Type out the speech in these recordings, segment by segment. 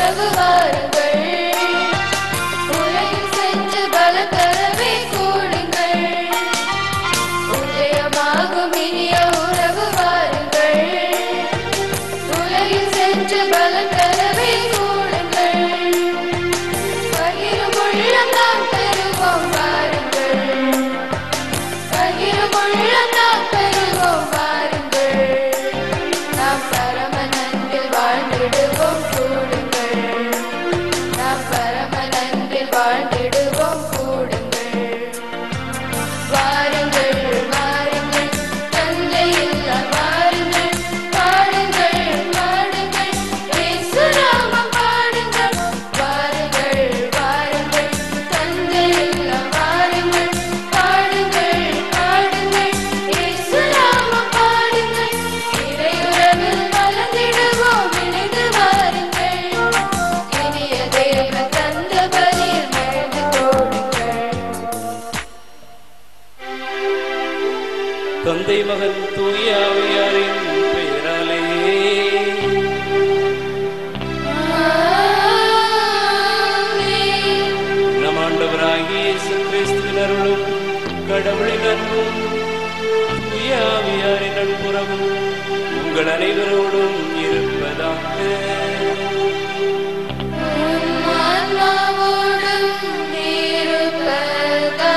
உறவு வாருங்கள் உலகில் சென்று பல தரவே கூடுங்கள் உதயமாகும் இனிய உறவு வாருங்கள் உலகில் சென்று பல தரவே கூடுங்கள் பகிரும் உள்ளம் நாம் பெறுவோம் வாருங்கள் பகிரும் உள்ளம் நாம் பெறுவோம் வாருங்கள் நாம் பரம நன்பில் வாழ்ந்திடுவோம் கூடுங்கள் நாம் பரம நன்பில் வாழ்ந்திடுவோம் கூடுங்கள் வாருங்கள் வாருங்கள் தந்தை இல்ல வாருங்கள் பாடுங்கள் பாடுங்கள் இயேசுநாமம் பாடுங்கள் வாருங்கள் வாருங்கள் தந்தை இல்ல வாருங்கள் பாடுங்கள் பாடுங்கள் இயேசுநாமம் பாடுங்கள் இறையுறவில் மலர்ந்திடுவோம் இணைந்து வாருங்கள் இனிய தேவ தந்த பலியில் மகிழ்ந்து கோடுங்கள் தந்தை மகன் தூய ஆவியாரின் பெயராலே ஆமென். நம் ஆண்டவராகிய இயேசு கிறிஸ்துவின் அருளும் கடவுளின் அன்பும் தூய ஆவியாரின் நட்புறவும் உங்கள் அனைவரோடும் இருப்பதாக உம் ஆன்மாவோடும் இருப்பதாக.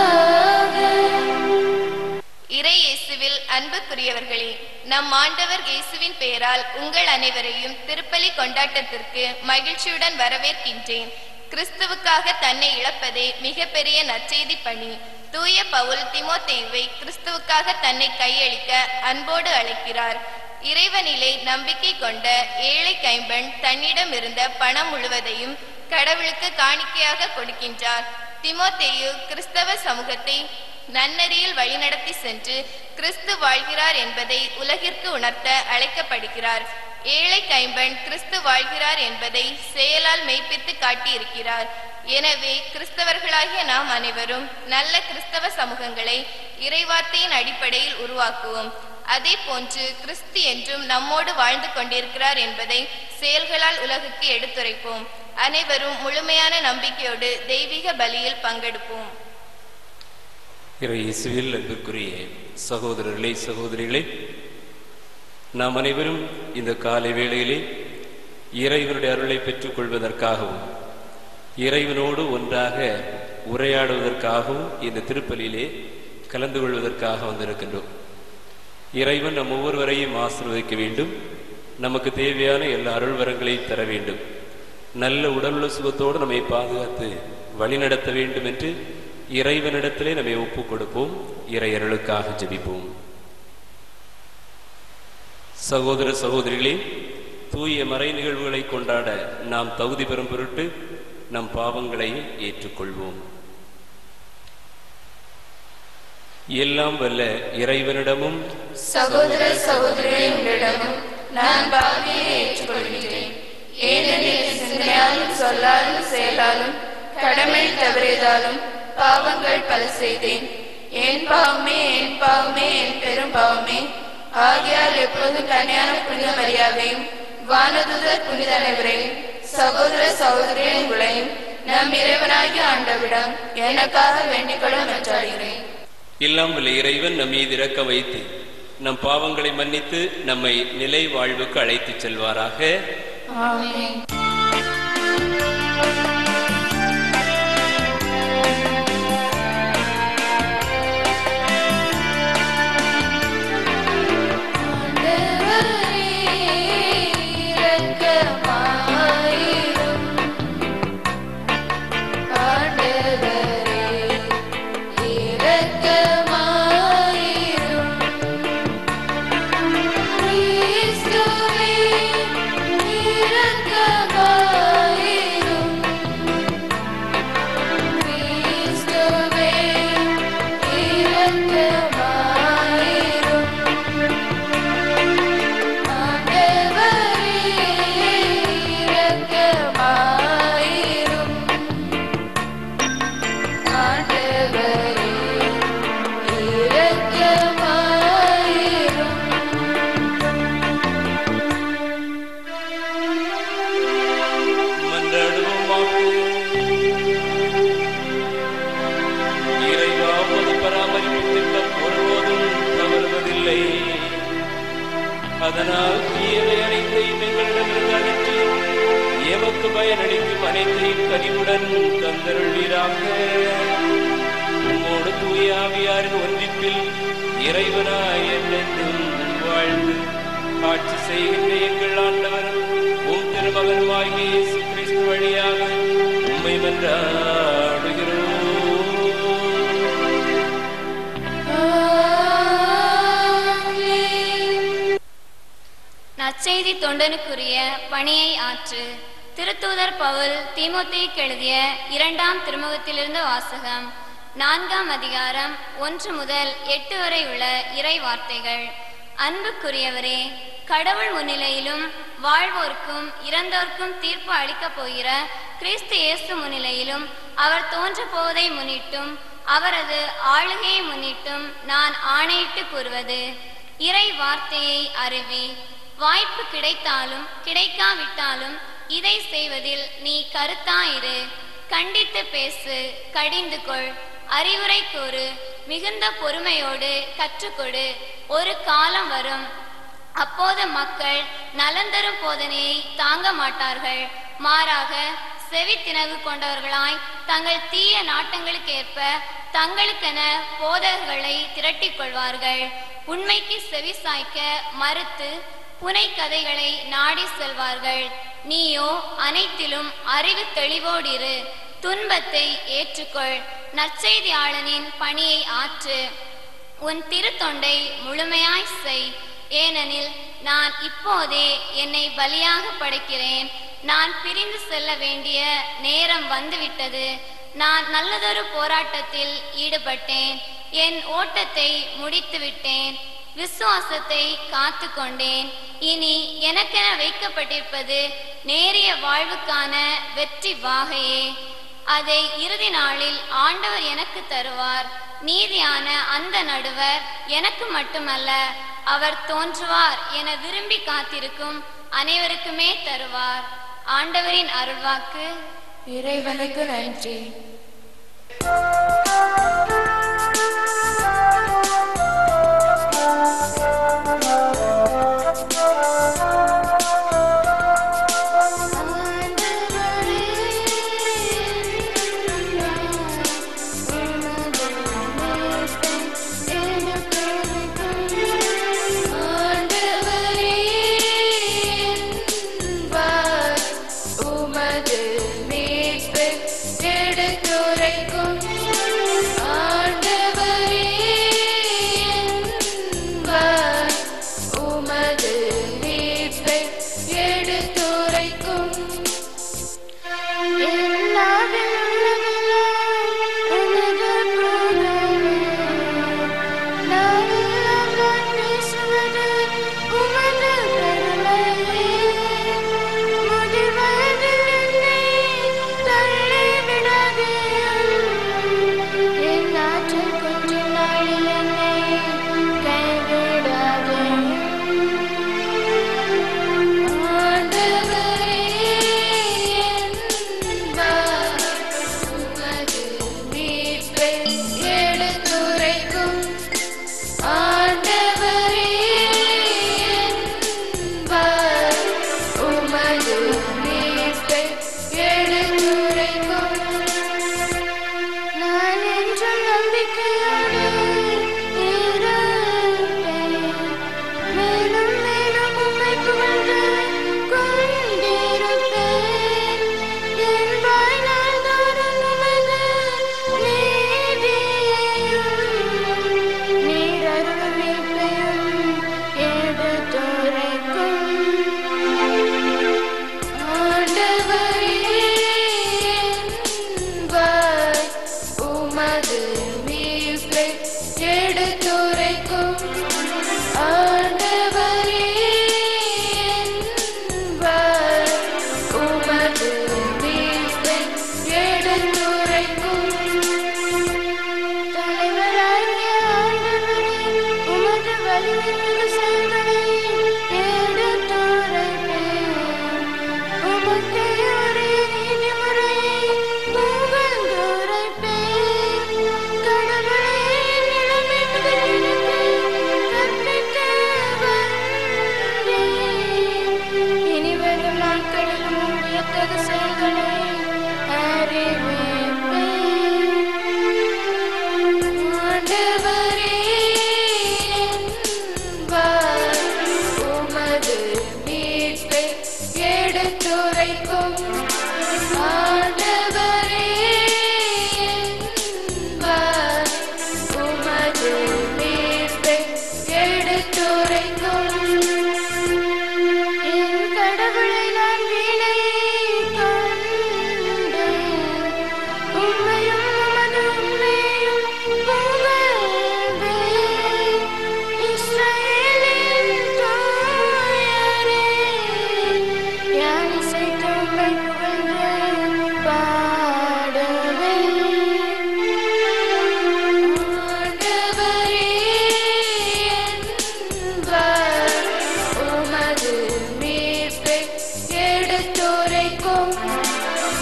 இறை இயேசுவில் அன்புக்குரியவர்களே நம் ஆண்டவர் இயேசுவின் பெயரால் உங்கள் அனைவரையும் திருப்பலி கொண்டாட்டத்திற்கு மகிழ்ச்சியுடன் வரவேற்கின்றேன் கிறிஸ்துவுக்காக தன்னை இழப்பதே மிகப்பெரிய நற்செய்தி பணி தூய பவுல் திமோத்தேயுவை கிறிஸ்துவுக்காக தன்னை கையளிக்க அன்போடு அழைக்கிறார் இறைவனிலே நம்பிக்கை கொண்ட ஏழை கைம்பெண் தன்னிடம் இருந்த பணம் முழுவதையும் கடவுளுக்கு காணிக்கையாக கொடுக்கின்றார் திமோத்தேயு கிறிஸ்தவ சமூகத்தை நன்னெறியில் வழிநடத்தி சென்று கிறிஸ்து வாழ்கிறார் என்பதை உலகிற்கு உணர்த்த அழைக்கப்படுகிறார் ஏழை கைம்பெண் கிறிஸ்து வாழ்கிறார் என்பதை செயலால் மெய்ப்பித்து காட்டியிருக்கிறார் எனவே கிறிஸ்தவர்களாகிய நாம் அனைவரும் நல்ல கிறிஸ்தவ சமூகங்களை இறைவார்த்தையின் அடிப்படையில் உருவாக்குவோம் அதே போன்று கிறிஸ்து என்றும் நம்மோடு வாழ்ந்து கொண்டிருக்கிறார் என்பதை செயல்களால் உலகுக்கு எடுத்துரைப்போம் அனைவரும் முழுமையான நம்பிக்கையோடு தெய்வீக பலியில் பங்கெடுப்போம் இறை இயேசுவில் அன்புக்குரிய சகோதரர்களே சகோதரிகளே நாம் அனைவரும் இந்த காலை வேளையிலே இறைவனுடைய அருளை பெற்றுக் கொள்வதற்காகவும் இறைவனோடு ஒன்றாக உரையாடுவதற்காகவும் இந்த திருப்பலியிலே கலந்து கொள்வதற்காக வந்திருக்கின்றோம் இறைவன் நம் ஒவ்வொருவரையும் ஆசீர்வதிக்க வேண்டும் நமக்கு தேவையான எல்லா அருள் வரங்களையும் தர வேண்டும் நல்ல உடலுள்ள சுகத்தோடு நம்மை பாதுகாத்து வழிநடத்த வேண்டும் என்று இறைவனிடத்திலே நம்மை ஒப்புக் கொடுப்போம் இறை அருளுக்காக ஜெபிப்போம் சகோதர சகோதரிகளே தூய மறை நிகழ்வுகளை கொண்டாட நாம் தகுதி பெறும் பொருட்டு நம் பாவங்களை ஏற்றுக்கொள்வோம் எல்லாம் வல்ல இறைவனிடமும் சகோதர சகோதரிகளே உங்களிடமும் நான் பாவியை ஏற்றுக்கொள்கிறேன் ஏனெனில் என் சிந்தனையாலும் சொல்லாலும் செயலாலும் கடமை தவறியதாலும் பாவங்கள் பல செய்தேன் என் பாவமே என் பாவமே என் பெரும் பாவமே ஆகையால் எப்போதும் கல்யாண புனித மரியாதையும் வானதுதர் புனித அனைவரையும் சகோதர சகோதரியை உங்களையும் நம் இறைவனாகிய ஆண்டவிடம் எனக்காக வேண்டிக்கொள்ள மன்றாடுகிறேன் எல்லாம் வல்ல இறைவன் நம் மீது இறக்க வைத்து நம் பாவங்களை மன்னித்து நம்மை நிலை வாழ்வுக்கு அழைத்துச் செல்வாராக ஆமென் ஆண்டவரே இரக்கமாயிரும் ஆண்டவரே இரக்கமாயிரும் கிறிஸ்துவே இரக்கமாயிரும் அதனால் தீயவை அனைத்தையும் எங்களிடமிருந்து அகற்றி எமக்கு பயனளிக்கும் அனைத்தையும் கனிவுடன் தந்தருள்வீராக உம்மோடு தூய ஆவியாரின் ஒன்றிப்பில் இறைவனாய் என்றென்றும் வாழ்ந்து ஆட்சி செய்கின்ற எங்கள் ஆண்டவரும் உம் திருமகனுமாகிய இயேசு கிறிஸ்து வழியாக உம்மை மன்றாடுகிறோம் நற்செய்தி தொண்டனுக்குரிய பணியை ஆற்று திருத்தூதர் பவுல் தீமோத்தேயுக்கு எழுதிய இரண்டாம் திருமுகத்திலிருந்து வாசகம் நான்காம் அதிகாரம் ஒன்று முதல் எட்டு வரை உள்ள இறை வார்த்தைகள் அன்புக்குரியவரே கடவுள் முன்னிலையிலும் வாழ்வோர்க்கும் இறந்தோர்க்கும் தீர்ப்பு அளிக்கப் போகிற கிறிஸ்து இயேசு முன்னிலையிலும் அவர் தோன்ற போவதை முன்னிட்டும் அவரது ஆளுகையை முன்னிட்டும் நான் ஆணையிட்டு கூறுவது இறை வார்த்தையை அறிவி வாய்ப்பு கிடைத்தாலும் கிடைக்காவிட்டாலும் இதை செய்வதில் நீ கருத்தாயிரு கண்டித்து பேசு கடிந்து கொள் அறிவுரை கூறு மிகுந்த பொறுமையோடு கற்றுக்கொடு ஒரு காலம் வரும் அப்போது மக்கள் நலந்தரும் போதனையை தாங்க மாட்டார்கள் மாறாக செவித்தினவு கொண்டவர்களாய் தங்கள் தீய நாட்டங்களுக்கு ஏற்ப தங்களுக்கென போதகர்களை திரட்டிக் கொள்வார்கள் உண்மைக்கு செவி சாய்க்க மறுத்து புனை கதைகளை நாடி செல்வார்கள் நீயோ அனைத்திலும் அறிவு தெளிவோடிரு துன்பத்தை ஏற்றுக்கொள் நற்செய்தியாளனின் பணியை ஆற்று உன் திருத்தொண்டை முழுமையாய் செய் ஏனெனில் நான் இப்போதே என்னை பலியாக படைக்கிறேன் நான் பிரிந்து செல்ல வேண்டிய நேரம் வந்துவிட்டது நான் நல்லதொரு போராட்டத்தில் ஈடுபட்டேன் என் ஓட்டத்தை முடித்து விட்டேன் விசுவாசத்தை காத்து கொண்டேன் இனி எனக்கென வைக்கப்பட்டிருப்பது நேரிய வாழ்வுக்கான வெற்றி வாகையே அதை இறுதி நாளில் ஆண்டவர் எனக்கு தருவார் நீதியான அந்த நடுவர் எனக்கு மட்டுமல்ல அவர் தோன்றுவார் என விரும்பி காத்திருக்கும் அனைவருக்குமே தருவார் ஆண்டவரின் அருள்வாக்கு இறைவனுக்கு நன்றி உமது மீட்பு எடுக்க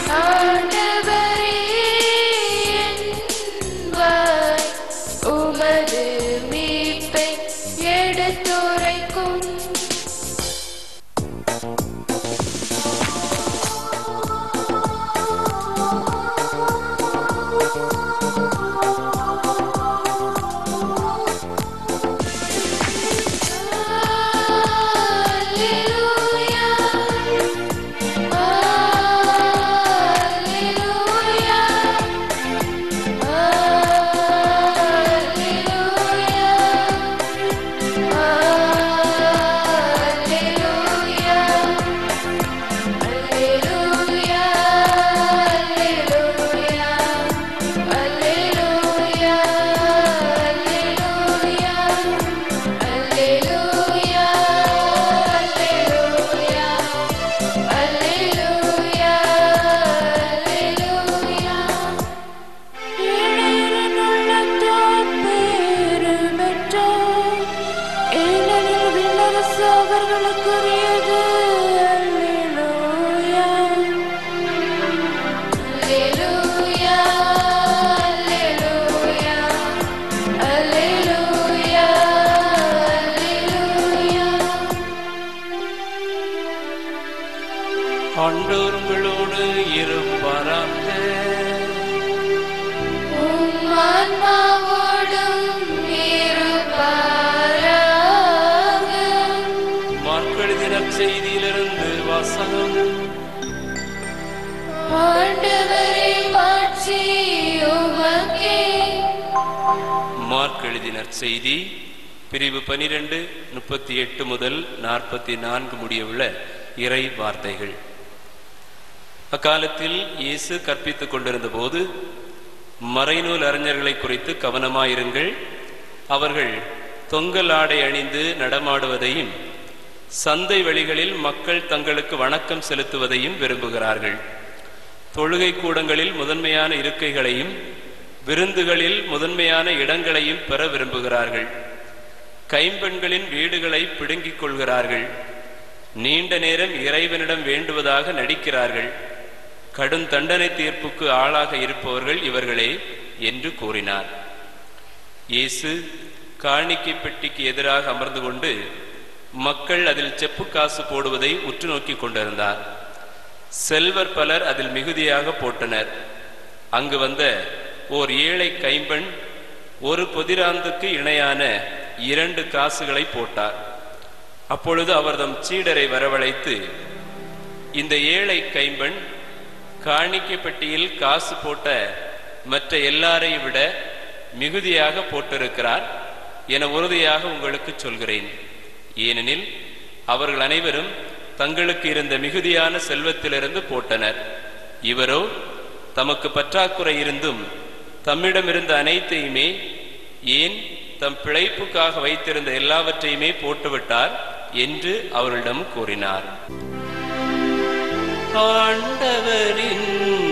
ஆண்டவரே என்பாய் உமது மீட்பை எடுத்துரைக்கும் அவர்களுக்குரியது அல்லேலூயா அல்லேலூயா அல்லேலூயா அல்லேலூயா அல்லேலூயா ஆண்டோர் உங்களோடு இருப்பாராக உம் ஆன்மாவோடும் இருப்பாராக. மார்க்கெழுதின செய்தியிலிருந்து வாசகம் ஆண்டவரே மாட்சி உமக்கே. மார்க் எழுதினர் செய்தி பிரிவு பனிரெண்டு முப்பத்தி எட்டு முதல் நாற்பத்தி நான்கு முடியவுள்ள இறை வார்த்தைகள் அக்காலத்தில் இயேசு கற்பித்துக் கொண்டிருந்த போது மறைநூல் அறிஞர்களை குறித்து கவனமாயிருங்கள் அவர்கள் தொங்கல் ஆடை அணிந்து நடமாடுவதையும் சந்தை வெளிகளில் மக்கள் தங்களுக்கு வணக்கம் செலுத்துவதையும் விரும்புகிறார்கள் தொழுகை கூடங்களில் முதன்மையான இருக்கைகளையும் விருந்துகளில் முதன்மையான இடங்களையும் பெற விரும்புகிறார்கள் கைம்பெண்களின் வீடுகளை பிடுங்கிக் கொள்கிறார்கள் நீண்ட நேரம் இறைவனிடம் வேண்டுவதாக நடிக்கிறார்கள் கடும் தண்டனை தீர்ப்புக்கு ஆளாக இருப்பவர்கள் இவர்களே என்று கூறினார் இயேசு காணிக்கை பெட்டிக்கு எதிராக அமர்ந்து கொண்டு மக்கள் அதில் செப்பு காசு போடுவதை உற்று நோக்கிக் கொண்டிருந்தார் செல்வர் பலர் அதில் மிகுதியாக போட்டனர் அங்கு வந்த ஓர் ஏழை கைம்பெண் ஒரு பொதிராந்துக்கு இணையான இரண்டு காசுகளை போட்டார் அப்பொழுது அவர் தம் சீடரை வரவழைத்து இந்த ஏழை கைம்பெண் காணிக்கை பெட்டியில் காசு போட்ட மற்ற எல்லாரையும் விட மிகுதியாக போட்டிருக்கிறார் என உறுதியாக உங்களுக்கு சொல்கிறேன் ஏனெனில் அவர்கள் அனைவரும் தங்களுக்கு இருந்த மிகுதியான செல்வத்திலிருந்து போட்டனர் இவரோ தமக்கு பற்றாக்குறை இருந்தும் தம்மிடமிருந்த அனைத்தையுமே ஏன் தம் பிழைப்புக்காக வைத்திருந்த எல்லாவற்றையுமே போட்டுவிட்டார் என்று அவரிடம் கூறினார் ஆண்டவரின்